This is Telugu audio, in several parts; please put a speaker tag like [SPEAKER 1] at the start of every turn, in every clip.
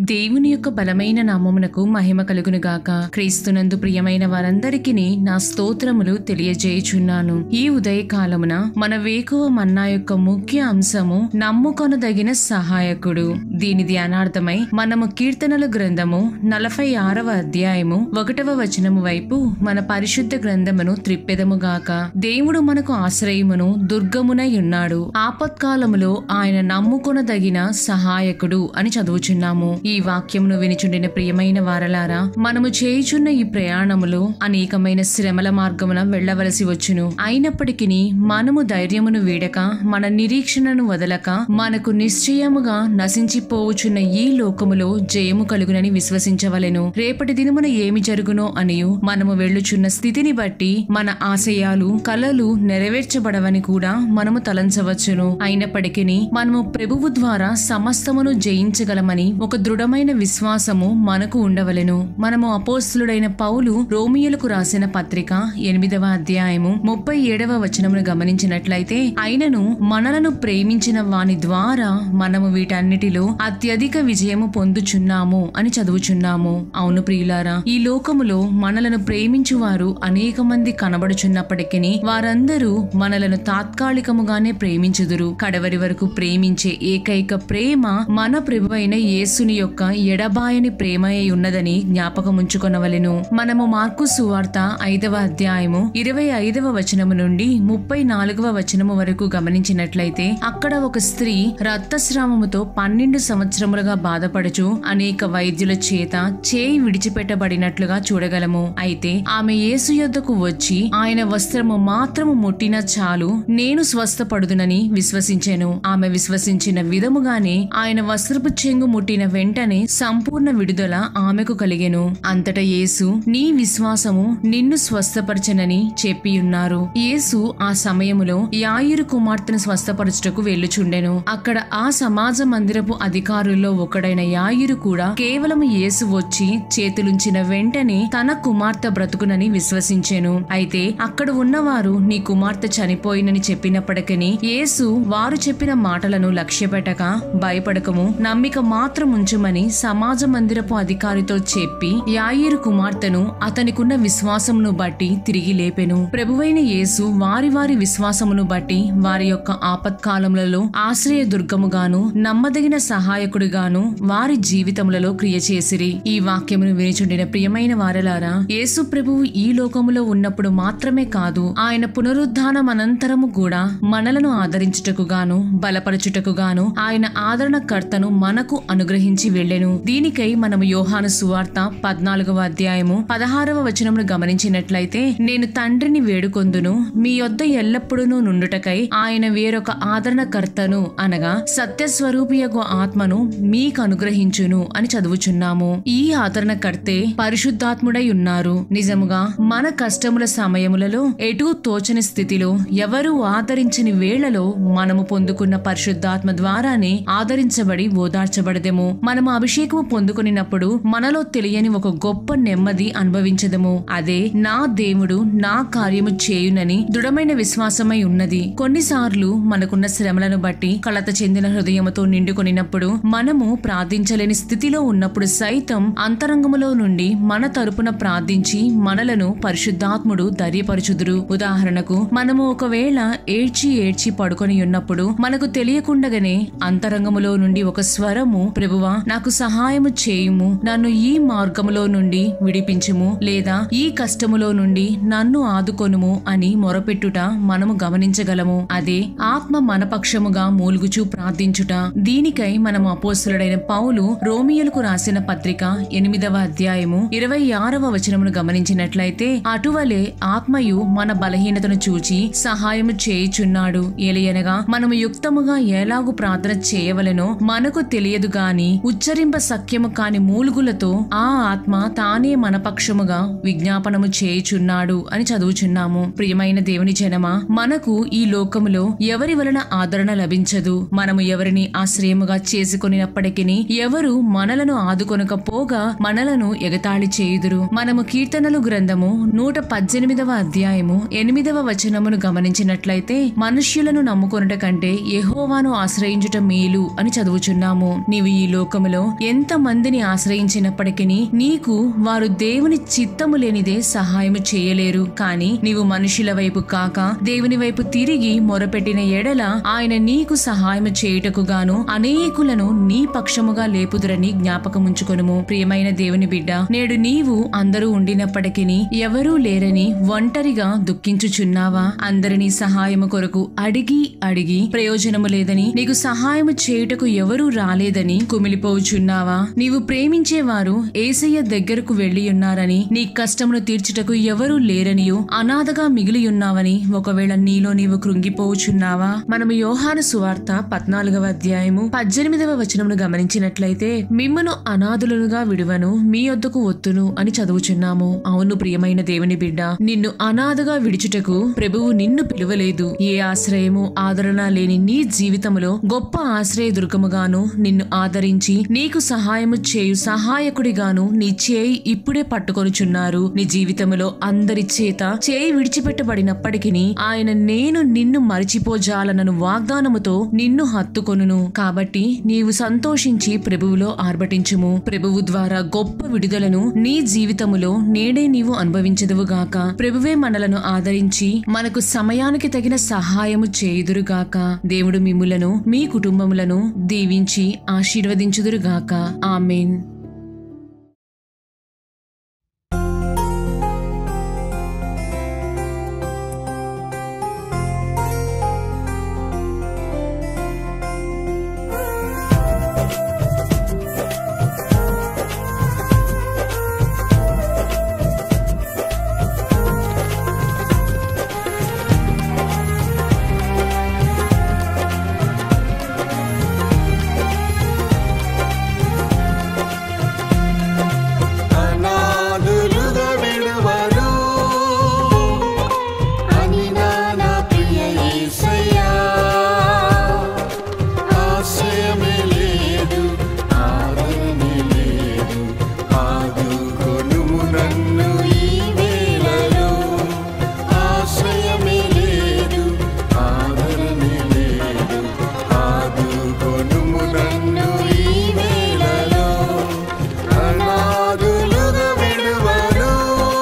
[SPEAKER 1] దేవుని యొక్క బలమైన నామమునకు మహిమ కలుగును గాక క్రీస్తునందు ప్రియమైన వారందరికీ నా స్తోత్రములు తెలియజేయుచున్నాను ఈ ఉదయకాలమున మన వేకువ మన్నా యొక్క ముఖ్య అంశము నమ్ముకొనదగిన సహాయకుడు దీని ధ్యానార్థమై మనము కీర్తనల గ్రంథము నలభై ఆరవ అధ్యాయము ఒకటవ వచనము వైపు మన పరిశుద్ధ గ్రంథమును త్రిప్పెదము గాక దేవుడు మనకు ఆశ్రయమును దుర్గమునై ఉన్నాడు ఆపత్కాలములో ఆయన నమ్ముకొనదగిన సహాయకుడు అని చదువుచున్నాము ఈ వాక్యమును వినిచుండిన ప్రియమైన వారలారా మనము చేయుచున్న ఈ ప్రయాణములో అనేకమైన శ్రమల మార్గమున వెళ్ళవలసి వచ్చును అయినప్పటికీ మనము ధైర్యమును వీడక మన నిరీక్షణను వదలక మనకు నిశ్చయముగా నశించిపోవచున్న ఈ లోకములో జయము కలుగునని విశ్వసించవలెను రేపటి దినమున ఏమి జరుగునో అనియు మనము వెళ్ళుచున్న స్థితిని బట్టి మన ఆశయాలు కలలు నెరవేర్చబడవని కూడా మనము తలంచవచ్చును అయినప్పటికీ మనము ప్రభువు ద్వారా సమస్తమును జయించగలమని ఒక దృఢమైన విశ్వాసము మనకు ఉండవలెను మనము అపోస్తులుడైన పౌలు రోమియోలకు రాసిన పత్రిక ఎనిమిదవ అధ్యాయము ముప్పై ఏడవ వచనమును గమనించినట్లయితే అయినను మనలను ప్రేమించిన వాని ద్వారా మనము వీటన్నిటిలో అత్యధిక విజయము పొందుచున్నాము అని చదువుచున్నాము అవును ప్రియులారా ఈ లోకములో మనలను ప్రేమించువారు అనేక మంది కనబడుచున్నప్పటికీ వారందరూ మనలను తాత్కాలికముగానే ప్రేమించుదురు కడవరి వరకు ప్రేమించే ఏకైక ప్రేమ మన ప్రభువైన యేసుని యొక్క ఎడబాయని ప్రేమయే ఉన్నదని జ్ఞాపకముంచుకొనవలెను మనము మార్కు సువార్త ఐదవ అధ్యాయము ఇరవై ఐదవ వచనము నుండి ముప్పై నాలుగవ వచనము వరకు గమనించినట్లయితే అక్కడ ఒక స్త్రీ రక్తస్రావముతో పన్నెండు సంవత్సరములుగా బాధపడుచు అనేక వైద్యుల చేత చేయి విడిచిపెట్టబడినట్లుగా చూడగలము అయితే ఆమె యేసు యొద్దకు వచ్చి ఆయన వస్త్రము మాత్రము ముట్టిన చాలు నేను స్వస్థపడుదునని విశ్వసించెను ఆమె విశ్వసించిన విధముగానే ఆయన వస్త్రపు చెంగు ముట్టిన వెంటనే సంపూర్ణ విడుదల ఆమెకు కలిగెను అంతటా యేసు నీ విశ్వాసము నిన్ను స్వస్థపరచనని చెప్పి ఉన్నారు యేసు ఆ సమయములో యాయిరు కుమార్తెను స్వస్థపరచుటకు వెళ్ళుచుండెను అక్కడ ఆ సమాజ మందిరపు అధికారుల్లో ఒకడైన యాయిరు కూడా కేవలం యేసు వచ్చి చేతులుంచిన వెంటనే తన కుమార్తె బ్రతుకునని విశ్వసించెను అయితే అక్కడ ఉన్నవారు నీ కుమార్తె చనిపోయినని చెప్పినప్పటికీ యేసు వారు చెప్పిన మాటలను లక్ష్యపెట్టక భయపడకము నమ్మిక మాత్రం ఉంచుమని సమాజ మందిరపు అధికారితో చెప్పి యాయిరు కుమార్తెను అతనికున్న విశ్వాసమును బట్టి తిరిగి లేపెను ప్రభువైన యేసు వారి వారి విశ్వాసమును బట్టి వారి యొక్క ఆపత్కాలములలో ఆశ్రయ దుర్గముగాను నమ్మదగిన సహాయకుడిగాను వారి జీవితములలో క్రియ చేసిరి ఈ వాక్యమును వినిచుండిన ప్రియమైన వారలారా యేసు ప్రభువు ఈ లోకములో ఉన్నప్పుడు మాత్రమే కాదు ఆయన పునరుద్ధానం అనంతరము కూడా మనలను ఆదరించుటకు గాను బలపరచుటకు గాను ఆయన ఆదరణకర్తను మనకు అనుగ్రహించి వెళ్ళెను దీనికై మనము యోహాను సువార్త పద్నాలుగవ అధ్యాయము పదహారవ వచనమును గమనించినట్లయితే నేను తండ్రిని వేడుకొందును మీ యొద్ద ఎల్లప్పుడూ నుండుటకై ఆయన వేరొక ఆదరణకర్తను అనగా సత్యస్వరూపియగు ఆత్మను మీకు అనుగ్రహించును అని చదువుచున్నాము ఈ ఆదరణకర్తే పరిశుద్ధాత్ముడై ఉన్నారు నిజముగా మన కష్టముల సమయములలో ఎటూ తోచని స్థితిలో ఎవరు ఆదరించని వేళలో మనము పొందుకున్న పరిశుద్ధాత్మ ద్వారానే ఆదరించబడి ఓదార్చబడదెము మనము అభిషేకము పొందుకునినప్పుడు మనలో తెలియని ఒక గొప్ప నెమ్మది అనుభవించదము అదే నా దేవుడు నా కార్యము చేయునని దృఢమైన విశ్వాసమై ఉన్నది కొన్నిసార్లు మనకున్న శ్రమలను బట్టి కలత చెందిన హృదయముతో నిండుకొనినప్పుడు మనము ప్రార్థించలేని స్థితిలో ఉన్నప్పుడు సైతం అంతరంగములో నుండి మన తరపున ప్రార్థించి మనలను పరిశుద్ధాత్ముడు ధైర్యపరచుదురు ఉదాహరణకు మనము ఒకవేళ ఏడ్చి ఏడ్చి పడుకొని ఉన్నప్పుడు మనకు తెలియకుండగానే అంతరంగములో నుండి ఒక స్వరము ప్రభువా నాకు సహాయము చేయుము నన్ను ఈ మార్గములో నుండి విడిపించుము లేదా ఈ కష్టములో నుండి నన్ను ఆదుకొనుము అని మొరపెట్టుట మనము గమనించగలము అదే ఆత్మ మనపక్షముగా మూలుగుచూ ప్రార్థించుట దీనికై మనము అపోస్తులుడైన పౌలు రోమియోలకు రాసిన పత్రిక ఎనిమిదవ అధ్యాయము ఇరవై ఆరవ వచనమును గమనించినట్లయితే అటువలే ఆత్మయు మన బలహీనతను చూచి సహాయము చేయుచున్నాడు ఏలియనగా మనము యుక్తముగా ఎలాగు ప్రార్థన చేయవలెనో మనకు తెలియదు గాని ఉచ్చరింప సఖ్యము కాని మూలుగులతో ఆ ఆత్మ తానే మన పక్షముగా విజ్ఞాపనము చేయుచున్నాడు అని చదువుచున్నాము ప్రియమైన దేవుని జనమా మనకు ఈ లోకములో ఎవరి వలన ఆదరణ లభించదు మనము ఎవరిని ఆశ్రయముగా చేసుకొనినప్పటికీ ఎవరు మనలను ఆదుకొనకపోగా మనలను ఎగతాళి చేయుదురు మనము కీర్తనలు గ్రంథము నూట పద్దెనిమిదవ అధ్యాయము ఎనిమిదవ వచనమును గమనించినట్లయితే మనుష్యులను నమ్ముకొనుట కంటే యెహోవాను ఆశ్రయించుట మేలు అని చదువుచున్నాము నీవు ఈ లోకములో లోకంలో ఎంత మందిని ఆశ్రయించినప్పటికీ నీకు వారు దేవుని చిత్తము లేనిదే సహాయము చేయలేరు కాని నీవు మనుషుల వైపు కాక దేవుని వైపు తిరిగి మొరపెట్టిన ఎడల ఆయన నీకు సహాయము చేయుటకు గాను అనేకులను నీ పక్షముగా లేపుదురని జ్ఞాపకముంచుకొనుము ప్రియమైన దేవుని బిడ్డ నేడు నీవు అందరూ ఉండినప్పటికీ ఎవరూ లేరని ఒంటరిగా దుఃఖించుచున్నావా అందరినీ సహాయము కొరకు అడిగి అడిగి ప్రయోజనము లేదని నీకు సహాయము చేయుటకు ఎవరూ రాలేదని కుమిలిపోచున్నావా నీవు ప్రేమించేవారు ఏసయ్య దగ్గరకు వెళ్లి ఉన్నారని నీ కష్టమును తీర్చుటకు ఎవరూ లేరనియు అనాథగా మిగిలి ఉన్నావని ఒకవేళ నీలో నీవు కృంగిపోచున్నావా మనము యోహాను సువార్త పద్నాలుగవ అధ్యాయము పద్దెనిమిదవ వచనమును గమనించినట్లయితే మిమ్మను అనాథులుగా విడువను మీ యొద్దకు ఒత్తును అని చదువుచున్నాము అవును ప్రియమైన దేవుని బిడ్డ నిన్ను అనాథగా విడిచుటకు ప్రభువు నిన్ను పిలువలేదు ఏ ఆశ్రయము ఆదరణ లేని నీ జీవితములో గొప్ప ఆశ్రయ దుర్గముగాను నిన్ను ఆదరించి నీకు సహాయము చేయు సహాయకుడిగాను నీ చేయి ఇప్పుడే పట్టుకొనుచున్నారు నీ జీవితములో అందరి చేత చేయి విడిచిపెట్టబడినప్పటికీ ఆయన నేను నిన్ను మరిచిపోజాలనను వాగ్దానముతో నిన్ను హత్తుకొనును కాబట్టి నీవు సంతోషించి ప్రభువులో ఆర్భటించుము ప్రభువు ద్వారా గొప్ప విడుదలను నీ జీవితములో నేడే నీవు అనుభవించదువుగాక ప్రభువే మనలను ఆదరించి మనకు సమయానికి తగిన సహాయము చేయుదురుగాక దేవుడు మిమ్ములను మీ కుటుంబములను దీవించి ఆశీర్వదించుదురుగాక ఆమెన్
[SPEAKER 2] అనాథులుగా విడువరు అని నా ప్రియ యేసయ్యా ఆశ్రయమే లేదు ఆదరణే లేదు ఆదుకొనుము నన్ను ఈ వేళలో ఆశ్రయమే లేదు ఆదరణే లేదు ఆదుకొనుము నన్ను ఈ వేళలో అనాథులుగా విడువరు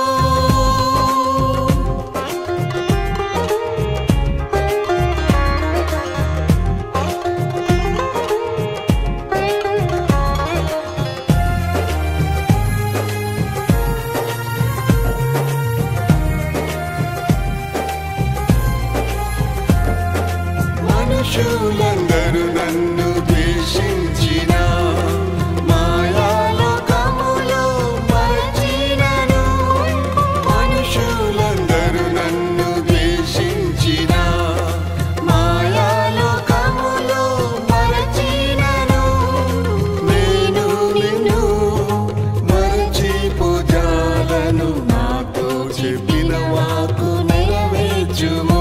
[SPEAKER 2] మనుషులందరూ నన్ను ద్వేషించిన మాయాలోకములో మరచినను మనుషులందరూ నన్ను ద్వేషించిన మాయాలోకములో మరచినను నేను నిన్ను మరచిపోజాలను నాతో చెప్పిన వాకు నెరవేర్చుము